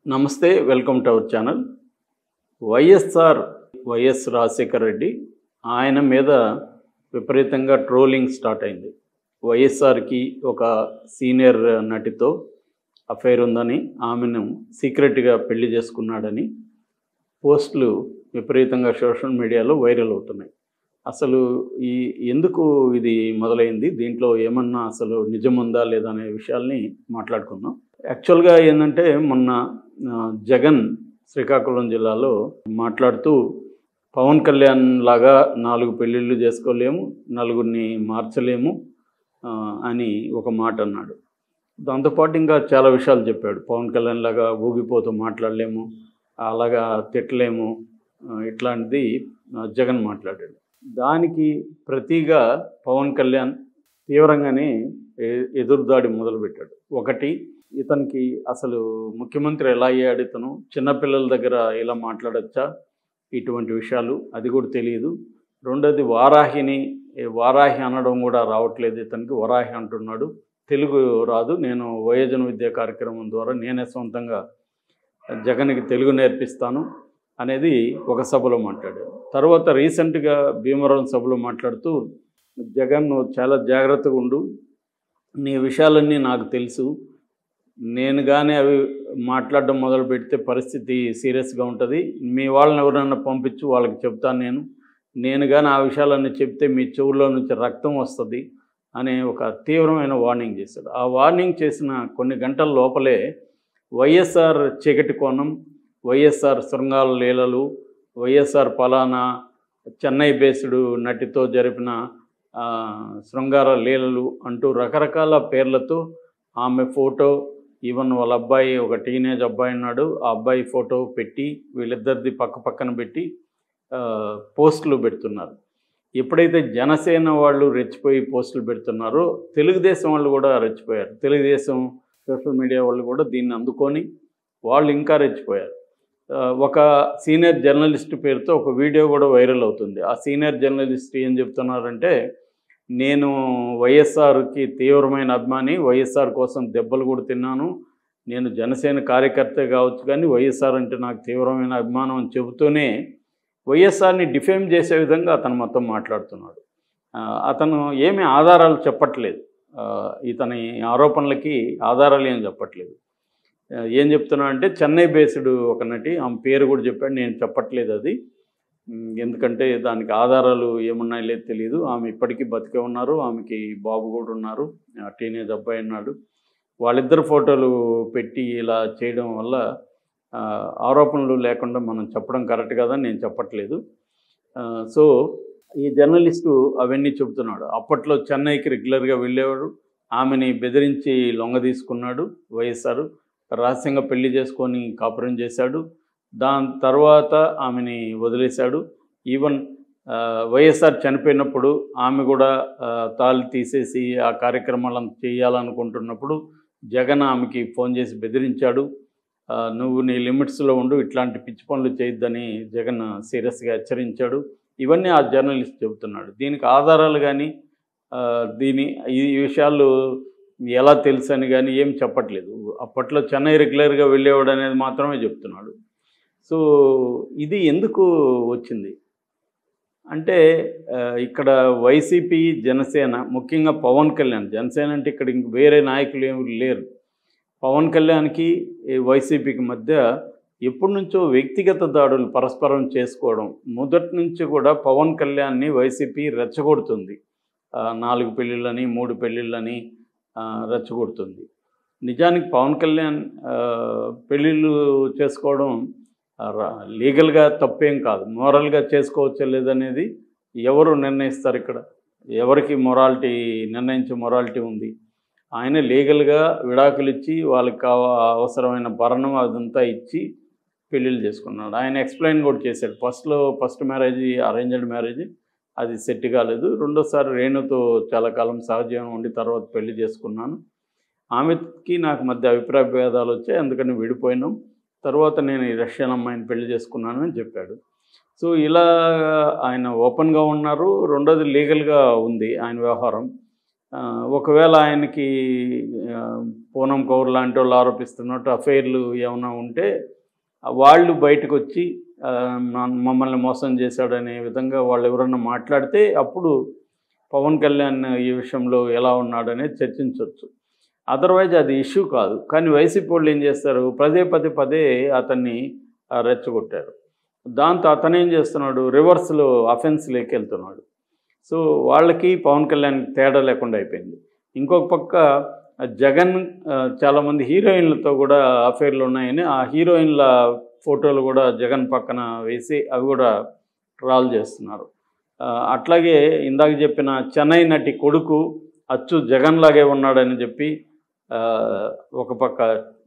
నమస్తే welcome to our channel YSR YS Rajasekhara Reddy ఆయన మీద విపరీతంగా ట్రోలింగ్ స్టార్ట్ అయింది వైఎస్ఆర్కి ఒక సీనియర్ నటితో అఫైర్ ఉందని ఆమెను సీక్రెట్గా పెళ్లి చేసుకున్నాడని పోస్టులు విపరీతంగా సోషల్ మీడియాలో వైరల్ అవుతున్నాయి అసలు ఈ ఎందుకు ఇది మొదలైంది దీంట్లో ఏమన్నా అసలు నిజం ఉందా లేదా అనే విషయాల్ని మాట్లాడుకుందాం యాక్చువల్గా ఏంటంటే మొన్న ఆ, జగన్ శ్రీకాకుళం జిల్లాలో మాట్లాడుతూ పవన్ కళ్యాణ్ లాగా నాలుగు పెళ్ళిళ్ళు చేసుకోలేము నలుగురిని మార్చలేము ఆ, అని ఒక మాట అన్నాడు దాంతోపాటు ఇంకా చాలా విషయాలు చెప్పాడు పవన్ కళ్యాణ్ లాగా ఊగిపోతూ మాట్లాడలేము అలాగా తిట్టలేము ఆ, ఇట్లాంటిది ఆ, జగన్ మాట్లాడాడు దానికి ప్రతిగా పవన్ కళ్యాణ్ తీవ్రంగానే ఎ- ఎదురుదాడి మొదలుపెట్టాడు ఒకటి ఇతనికి అసలు ముఖ్యమంత్రి ఎలా అయ్యాడు ఇతను చిన్నపిల్లల దగ్గర ఇలా మాట్లాడచ్చా ఇటువంటి విషయాలు అది కూడా తెలియదు రెండోది వారాహిని ఏ వారాహి అనడం కూడా రావట్లేదు ఇతనికి వరాహి అంటున్నాడు తెలుగు రాదు నేను వయోజన విద్యా కార్యక్రమం ద్వారా నేనే సొంతంగా జగన్కి తెలుగు నేర్పిస్తాను అనేది ఒక సభలో మాట్లాడాడు తర్వాత రీసెంట్గా భీమవరం సభలో మాట్లాడుతూ జగన్ నువ్వు చాలా జాగ్రత్తగా ఉండు నీ విషయాలన్నీ నాకు తెలుసు నేను కానీ అవి మాట్లాడడం మొదలు పెడితే పరిస్థితి సీరియస్గా ఉంటుంది మీ వాళ్ళని ఎవరైనా పంపించు వాళ్ళకి చెప్తాను నేను నేను కానీ ఆ విషయాలన్నీ చెప్తే మీ చెవుల్లో నుంచి రక్తం వస్తుంది అనే ఒక తీవ్రమైన వార్నింగ్ చేశాడు ఆ వార్నింగ్ చేసిన కొన్ని గంటల లోపలే వైఎస్ఆర్ చీకటి కోణం వైఎస్ఆర్ శృంగాల లీలలు వైఎస్ఆర్ పలానా చెన్నై బేస్డ్ నటితో జరిపిన ఆ, శృంగార లీలలు అంటూ రకరకాల పేర్లతో ఆమె ఫోటో ఈవెన్ వాళ్ళ అబ్బాయి ఒక టీనేజ్ అబ్బాయి ఉన్నాడు ఆ అబ్బాయి ఫోటో పెట్టి వీళ్ళిద్దరిది పక్క పక్కన పెట్టి ఆ, పోస్టులు పెడుతున్నారు ఎప్పుడైతే జనసేన వాళ్ళు రెచ్చిపోయి పోస్టులు పెడుతున్నారో తెలుగుదేశం వాళ్ళు కూడా రెచ్చిపోయారు తెలుగుదేశం సోషల్ మీడియా వాళ్ళు కూడా దీన్ని అందుకొని వాళ్ళు ఇంకా రెచ్చిపోయారు ఆ, ఒక సీనియర్ జర్నలిస్ట్ పేరుతో ఒక వీడియో కూడా వైరల్ అవుతుంది ఆ సీనియర్ జర్నలిస్ట్ ఏం చెప్తున్నారంటే నేను వైఎస్ఆర్కి తీవ్రమైన అభిమాని వైఎస్ఆర్ కోసం దెబ్బలు కూడా తిన్నాను నేను జనసేన కార్యకర్త కావచ్చు కానీ వైఎస్ఆర్ అంటే నాకు తీవ్రమైన అభిమానం అని చెబుతూనే వైఎస్ఆర్ని డిఫేమ్ చేసే విధంగా అతను మొత్తం మాట్లాడుతున్నాడు ఆ, అతను ఏమీ ఆధారాలు చెప్పట్లేదు ఆ, ఇతని ఆరోపణలకి ఆధారాలు ఏం చెప్పట్లేదు ఆ, ఏం చెప్తున్నా అంటే చెన్నై బేస్డ్ ఒక నటి ఆమె పేరు కూడా చెప్పాడు నేను చెప్పట్లేదు అది ఉమ్, ఎందుకంటే దానికి ఆధారాలు ఏమున్నాయో లేదు తెలియదు ఆమె ఇప్పటికీ బతికే ఉన్నారు ఆమెకి బాబు కూడా ఉన్నారు ఆ, టీనేజ్ అబ్బాయి ఉన్నాడు వాళ్ళిద్దరు ఫోటోలు పెట్టి ఇలా చేయడం వల్ల ఆ, ఆరోపణలు లేకుండా మనం చెప్పడం కరెక్ట్ కదా నేను చెప్పట్లేదు ఆ, సో ఈ జర్నలిస్టు అవన్నీ చెబుతున్నాడు అప్పట్లో చెన్నైకి రెగ్యులర్గా వెళ్ళేవాడు ఆమెని బెదిరించి లొంగ తీసుకున్నాడు వైఎస్ఆర్ రహస్యంగా పెళ్లి చేసుకొని కాపురం చేశాడు దాని తర్వాత ఆమెని వదిలేశాడు ఈవెన్ ఆ, వైఎస్ఆర్ చనిపోయినప్పుడు ఆమె కూడా ఆ, తాళి తీసేసి ఆ కార్యక్రమాలను చేయాలనుకుంటున్నప్పుడు జగన్ ఆమెకి ఫోన్ చేసి బెదిరించాడు ఆ, నువ్వు నీ లిమిట్స్లో ఉండు ఇట్లాంటి పిచ్చి పనులు చేయొద్దని జగన్ సీరియస్గా హెచ్చరించాడు ఇవన్నీ ఆ జర్నలిస్ట్ చెబుతున్నాడు దీనికి ఆధారాలు కానీ దీని ఈ విషయాలు ఎలా తెలుసు అని కానీ ఏం చెప్పట్లేదు అప్పట్లో చెన్నై రెగ్యులర్గా వెళ్ళేవాడు అనేది మాత్రమే చెప్తున్నాడు సో ఇది ఎందుకు వచ్చింది అంటే ఆ, ఇక్కడ వైసీపీ జనసేన ముఖ్యంగా పవన్ కళ్యాణ్ జనసేన అంటే ఇక్కడ ఇంక వేరే నాయకులు ఏమి లేరు పవన్ కళ్యాణ్కి ఈ వైసీపీకి మధ్య ఎప్పటి నుంచో వ్యక్తిగత దాడులు పరస్పరం చేసుకోవడం మొదటి నుంచి కూడా పవన్ కళ్యాణ్ని వైసీపీ రెచ్చగొడుతుంది ఆ, నాలుగు పెళ్ళిళ్ళని మూడు పెళ్ళిళ్ళని ఆ, రెచ్చగొడుతుంది నిజానికి పవన్ కళ్యాణ్ ఆ, పెళ్ళిళ్ళు చేసుకోవడం ఆ, రా- లీగల్గా తప్పేం కాదు మోరల్గా చేసుకోవచ్చా లేదనేది ఎవరు నిర్ణయిస్తారు ఇక్కడ ఎవరికి మొరాలిటీ నిర్ణయించే మొరాలిటీ ఉంది ఆయన లీగల్గా విడాకులు ఇచ్చి వాళ్ళకి కావ అవసరమైన భరణం అదంతా ఇచ్చి పెళ్ళిళ్ళు చేసుకున్నాడు ఆయన ఎక్స్ప్లెయిన్ కూడా చేశాడు ఫస్ట్లో ఫస్ట్ మ్యారేజ్ అరేంజ్డ్ మ్యారేజ్ అది సెట్ కాలేదు రెండోసారి రేణుతో చాలా కాలం సహజీవనం ఉండి తర్వాత పెళ్లి చేసుకున్నాను ఆమెకి నాకు మధ్య అభిప్రాయ భేదాలు వచ్చాయి అందుకని విడిపోయినాం తర్వాత నేను ఈ రష్యన్ అమ్మాయిని పెళ్లి చేసుకున్నాను అని చెప్పాడు సో ఇలా ఆయన ఓపెన్గా ఉన్నారు రెండోది లీగల్గా ఉంది ఆయన వ్యవహారం ఆ, ఒకవేళ ఆయనకి ఆ, పూనం కౌర్ లాంటి వాళ్ళు ఆరోపిస్తున్నట్టు అఫైర్లు ఏమైనా ఉంటే ఆ, వాళ్ళు బయటకు వచ్చి ఆ, మన- మమ్మల్ని మోసం చేశాడనే విధంగా వాళ్ళు ఎవరన్నా మాట్లాడితే అప్పుడు పవన్ కళ్యాణ్ ఈ విషయంలో ఎలా ఉన్నాడనేది చర్చించవచ్చు అదర్వైజ్ అది ఇష్యూ కాదు కానీ వైసీపీ వాళ్ళు ఏం చేస్తారు పదే పదే పదే అతన్ని ఆ, రెచ్చగొట్టారు దాంతో అతను ఏం చేస్తున్నాడు రివర్స్లో అఫెన్స్లోకి వెళ్తున్నాడు సో వాళ్ళకి పవన్ కళ్యాణ్ తేడా లేకుండా అయిపోయింది ఇంకొక పక్క ఆ, జగన్ ఆ, చాలామంది హీరోయిన్లతో కూడా అఫైర్లు ఉన్నాయని ఆ హీరోయిన్ల ఫోటోలు కూడా జగన్ పక్కన వేసి అవి కూడా ట్రాల్ చేస్తున్నారు ఆ, అట్లాగే ఇందాక చెప్పిన చెన్నై నటి కొడుకు అచ్చు జగన్ లాగే ఉన్నాడని చెప్పి ఆ, ఒక పక్క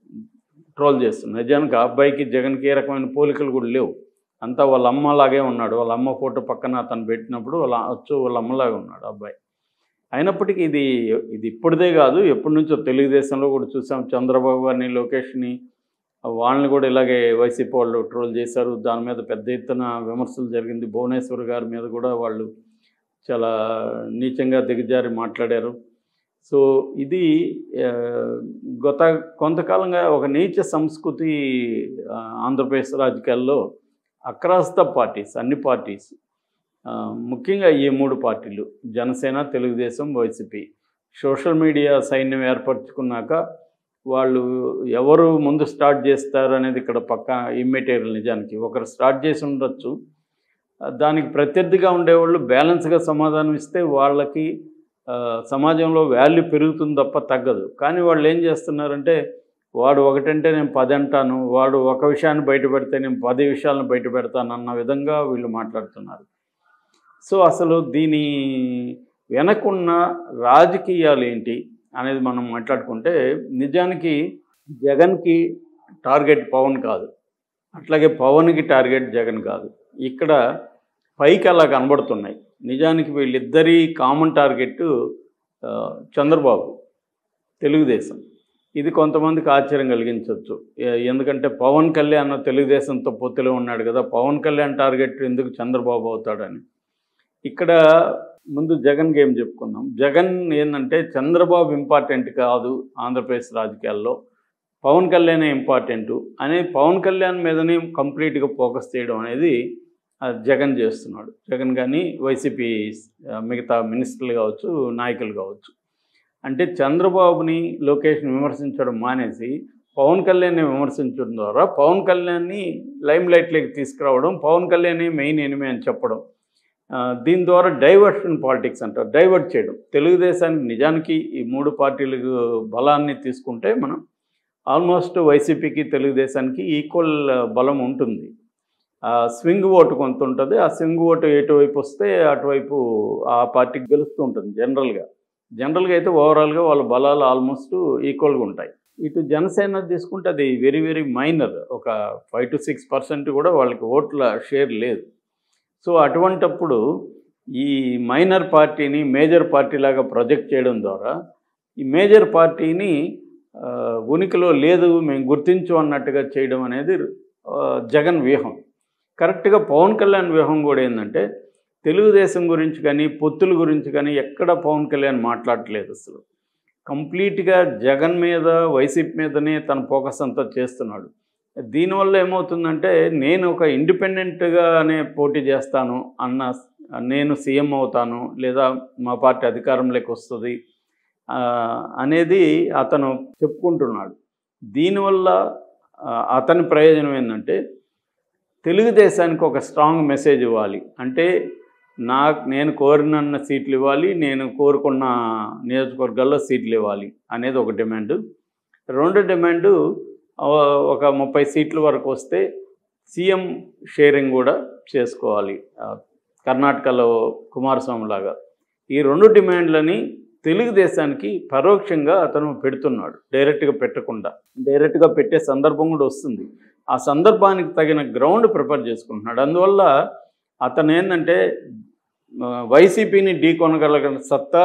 ట్రోల్ చేస్తున్నారు నిజానికి ఆ అబ్బాయికి జగన్కి ఏ రకమైన పోలికలు కూడా లేవు అంతా వాళ్ళ అమ్మలాగే ఉన్నాడు వాళ్ళ అమ్మ ఫోటో పక్కన అతను పెట్టినప్పుడు వాళ్ళ అచ్చు వాళ్ళ అమ్మలాగే ఉన్నాడు ఆ అబ్బాయి అయినప్పటికీ ఇది ఇది ఇప్పుడుదే కాదు ఎప్పటి నుంచో తెలుగుదేశంలో కూడా చూసాం చంద్రబాబు గారిని లోకేష్ని వాళ్ళని కూడా ఇలాగే వైసీపీ వాళ్ళు ట్రోల్ చేశారు దాని మీద పెద్ద ఎత్తున విమర్శలు జరిగింది భువనేశ్వర్ గారి మీద కూడా వాళ్ళు చాలా నీచంగా దిగజారి మాట్లాడారు సో ఇది ఆ, గత కొంతకాలంగా ఒక నీచ సంస్కృతి ఆ, ఆంధ్రప్రదేశ్ రాజకీయాల్లో అక్రాస్ ద పార్టీస్ అన్ని పార్టీస్ ఆ, ముఖ్యంగా ఈ మూడు పార్టీలు జనసేన తెలుగుదేశం వైసీపీ సోషల్ మీడియా సైన్యం ఏర్పరచుకున్నాక వాళ్ళు ఎవరు ముందు స్టార్ట్ చేస్తారు అనేది ఇక్కడ పక్క ఇమ్మెటీరియల్ నిజానికి ఒకరు స్టార్ట్ చేసి ఉండొచ్చు ఆ, దానికి ప్రత్యర్థిగా ఉండేవాళ్ళు బ్యాలెన్స్గా సమాధానం ఇస్తే వాళ్ళకి ఆ, సమాజంలో వాల్యూ పెరుగుతుంది తప్ప తగ్గదు కానీ వాళ్ళు ఏం చేస్తున్నారంటే వాడు ఒకటంటే నేను పది అంటాను వాడు ఒక విషయాన్ని బయట పెడితే నేను పది విషయాలను బయట పెడతాను అన్న విధంగా వీళ్ళు మాట్లాడుతున్నారు సో అసలు దీని వెనకున్న రాజకీయాలు ఏంటి అనేది మనం మాట్లాడుకుంటే నిజానికి జగన్కి టార్గెట్ పవన్ కాదు అట్లాగే పవన్కి టార్గెట్ జగన్ కాదు ఇక్కడ పైకి అలా కనబడుతున్నాయి నిజానికి వీళ్ళిద్దరి కామన్ టార్గెట్ ఆ, చంద్రబాబు తెలుగుదేశం ఇది కొంతమందికి ఆశ్చర్యం కలిగించవచ్చు ఎ- ఎందుకంటే పవన్ కళ్యాణ్ తెలుగుదేశంతో పొత్తులో ఉన్నాడు కదా పవన్ కళ్యాణ్ టార్గెట్ ఎందుకు చంద్రబాబు అవుతాడని ఇక్కడ ముందు జగన్ గేమ్ చెప్పుకుందాం జగన్ ఏంటంటే చంద్రబాబు ఇంపార్టెంట్ కాదు ఆంధ్రప్రదేశ్ రాజకీయాల్లో పవన్ కళ్యాణే ఇంపార్టెంట్ అనే పవన్ కళ్యాణ్ మీదనే కంప్లీట్గా ఫోకస్ చేయడం అనేది ఆ, జగన్ చేస్తున్నాడు జగన్ కానీ వైసీపీ ఆ, మిగతా మినిస్టర్లు కావచ్చు నాయకులు కావచ్చు అంటే చంద్రబాబుని లోకేష్ని విమర్శించడం మానేసి పవన్ కళ్యాణ్ని విమర్శించడం ద్వారా పవన్ కళ్యాణ్ని లైమ్ లైట్లోకి తీసుకురావడం పవన్ కళ్యాణే మెయిన్ ఎనిమి అని చెప్పడం ఆ, దీని ద్వారా డైవర్షన్ పాలిటిక్స్ అంటారు డైవర్ట్ చేయడం తెలుగుదేశానికి నిజానికి ఈ మూడు పార్టీలకు బలాన్ని తీసుకుంటే మనం ఆల్మోస్ట్ వైసీపీకి తెలుగుదేశానికి ఈక్వల్ బలం ఉంటుంది ఆ స్వింగ్ ఓటు కొంత ఉంటుంది ఆ స్వింగ్ ఓటు ఎటువైపు వస్తే అటువైపు ఆ పార్టీకి గెలుస్తూ ఉంటుంది జనరల్గా జనరల్గా అయితే ఓవరాల్గా వాళ్ళ బలాలు ఆల్మోస్ట్ ఈక్వల్గా ఉంటాయి ఇటు జనసేన తీసుకుంటే అది వెరీ వెరీ మైనర్ ఒక ఫైవ్ టు సిక్స్ పర్సెంట్ కూడా వాళ్ళకి ఓట్ల షేర్ లేదు సో అటువంటప్పుడు ఈ మైనర్ పార్టీని మేజర్ పార్టీ లాగా ప్రొజెక్ట్ చేయడం ద్వారా ఈ మేజర్ పార్టీని ఆ, ఉనికిలో లేదు మేము గుర్తించు అన్నట్టుగా చేయడం అనేది ఆ, జగన్ వ్యూహం కరెక్ట్గా పవన్ కళ్యాణ్ వ్యూహం కూడా ఏంటంటే తెలుగుదేశం గురించి కానీ పొత్తుల గురించి కానీ ఎక్కడ పవన్ కళ్యాణ్ మాట్లాడట్లేదు అసలు కంప్లీట్గా జగన్ మీద వైసీపీ మీదనే తన ఫోకస్ అంతా చేస్తున్నాడు దీనివల్ల ఏమవుతుందంటే నేను ఒక ఇండిపెండెంట్గానే పోటీ చేస్తాను అన్న నేను సీఎం అవుతాను లేదా మా పార్టీ అధికారంలోకి వస్తుంది ఆ, అనేది అతను చెప్పుకుంటున్నాడు దీనివల్ల ఆ, అతని ప్రయోజనం ఏంటంటే తెలుగుదేశానికి ఒక స్ట్రాంగ్ మెసేజ్ ఇవ్వాలి అంటే నాకు నేను కోరినన్న సీట్లు ఇవ్వాలి నేను కోరుకున్న నియోజకవర్గాల్లో సీట్లు ఇవ్వాలి అనేది ఒక డిమాండ్ రెండు డిమాండు ఆ, ఒక ముప్పై సీట్ల వరకు వస్తే సీఎం షేరింగ్ కూడా చేసుకోవాలి ఆ, కర్ణాటకలో కుమారస్వామి లాగా ఈ రెండు డిమాండ్లని తెలుగుదేశానికి పరోక్షంగా అతను పెడుతున్నాడు డైరెక్ట్గా పెట్టకుండా డైరెక్ట్గా పెట్టే సందర్భం కూడా వస్తుంది ఆ సందర్భానికి తగిన గ్రౌండ్ ప్రిపేర్ చేసుకుంటున్నాడు అందువల్ల అతను ఏంటంటే ఆ, వైసీపీని ఢీకొనగలిగిన సత్తా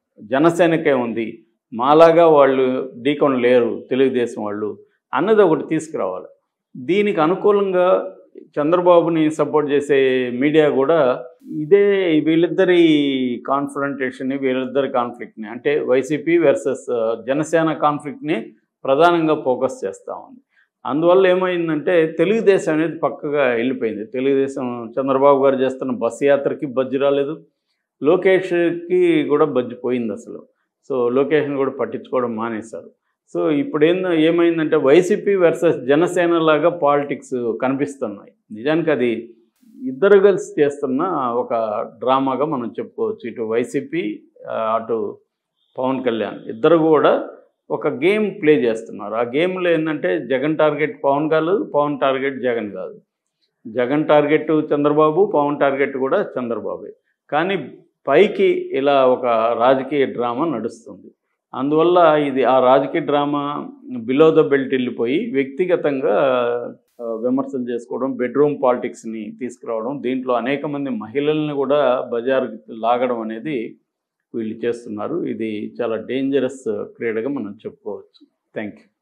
జనసేనకే ఉంది మాలాగా వాళ్ళు ఢీకొనలేరు తెలుగుదేశం వాళ్ళు అన్నది ఒకటి తీసుకురావాలి దీనికి అనుకూలంగా చంద్రబాబుని సపోర్ట్ చేసే మీడియా కూడా ఇదే వీళ్ళిద్దరి కాన్ఫరంటేషన్ని వీళ్ళిద్దరి కాన్ఫ్లిక్ట్ని అంటే వైసీపీ వర్సెస్ జనసేన కాన్ఫ్లిక్ట్ని ప్రధానంగా ఫోకస్ చేస్తూ ఉంది అందువల్ల ఏమైందంటే తెలుగుదేశం అనేది పక్కగా వెళ్ళిపోయింది తెలుగుదేశం చంద్రబాబు గారు చేస్తున్న బస్సు యాత్రకి బజ్జి రాలేదు లోకేష్కి కూడా బజ్జి పోయింది అసలు సో లోకేష్ని కూడా పట్టించుకోవడం మానేశారు సో ఇప్పుడు ఏందో ఏమైందంటే వైసీపీ వర్సెస్ జనసేన లాగా పాలిటిక్స్ కనిపిస్తున్నాయి నిజానికి అది ఇద్దరు కలిసి చేస్తున్న ఒక డ్రామాగా మనం చెప్పుకోవచ్చు ఇటు వైసీపీ ఆ, అటు పవన్ కళ్యాణ్ ఇద్దరు కూడా ఒక గేమ్ ప్లే చేస్తున్నారు ఆ గేమ్లో ఏంటంటే జగన్ టార్గెట్ పవన్ కాదు పవన్ టార్గెట్ జగన్ కాదు జగన్ టార్గెట్ చంద్రబాబు పవన్ టార్గెట్ కూడా చంద్రబాబే కానీ పైకి ఇలా ఒక రాజకీయ డ్రామా నడుస్తుంది అందువల్ల ఇది ఆ రాజకీయ డ్రామా బిలో ద బెల్ట్ వెళ్ళిపోయి వ్యక్తిగతంగా ఆ, విమర్శలు చేసుకోవడం బెడ్రూమ్ పాలిటిక్స్ని తీసుకురావడం దీంట్లో అనేక మంది మహిళల్ని కూడా బజారుకి లాగడం అనేది వీళ్ళు చేస్తున్నారు ఇది చాలా డేంజరస్ క్రీడగా మనం చెప్పుకోవచ్చు థ్యాంక్ యూ